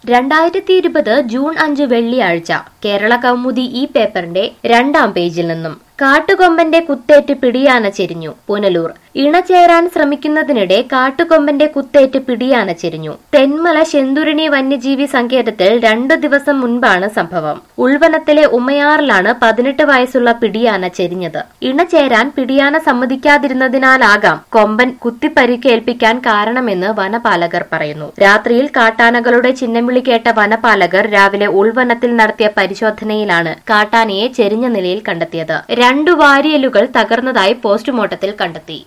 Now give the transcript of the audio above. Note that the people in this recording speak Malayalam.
രണ്ടായിരത്തി ഇരുപത് ജൂൺ അഞ്ച് വെള്ളിയാഴ്ച കേരള കൗമുദി ഈ പേപ്പറിന്റെ രണ്ടാം പേജിൽ നിന്നും കാട്ടുകൊമ്പന്റെ കുത്തേറ്റ് പിടിയാന ചെരിഞ്ഞു പുനലൂർ ഇണചേരാൻ ശ്രമിക്കുന്നതിനിടെ കാട്ടുകൊമ്പന്റെ കുത്തേറ്റ് പിടിയാന ചെരിഞ്ഞു തെന്മല ശെന്തുരിണി വന്യജീവി സങ്കേതത്തിൽ രണ്ടു ദിവസം മുൻപാണ് സംഭവം ഉൾവനത്തിലെ ഉമയാറിലാണ് പതിനെട്ട് വയസ്സുള്ള പിടിയാന ചെരിഞ്ഞത് ഇണചേരാൻ പിടിയാന സമ്മതിക്കാതിരുന്നതിനാലാകാം കൊമ്പൻ കുത്തിപ്പരിക്കേൽപ്പിക്കാൻ കാരണമെന്ന് വനപാലകർ പറയുന്നു രാത്രിയിൽ കാട്ടാനകളുടെ ചിഹ്നവിളി കേട്ട വനപാലകർ രാവിലെ ഉൾവനത്തിൽ നടത്തിയ പരിശോധനയിലാണ് കാട്ടാനയെ ചെരിഞ്ഞ നിലയിൽ കണ്ടെത്തിയത് രണ്ടു വാരിയലുകൾ തകർന്നതായി പോസ്റ്റ്മോർട്ടത്തിൽ കണ്ടെത്തി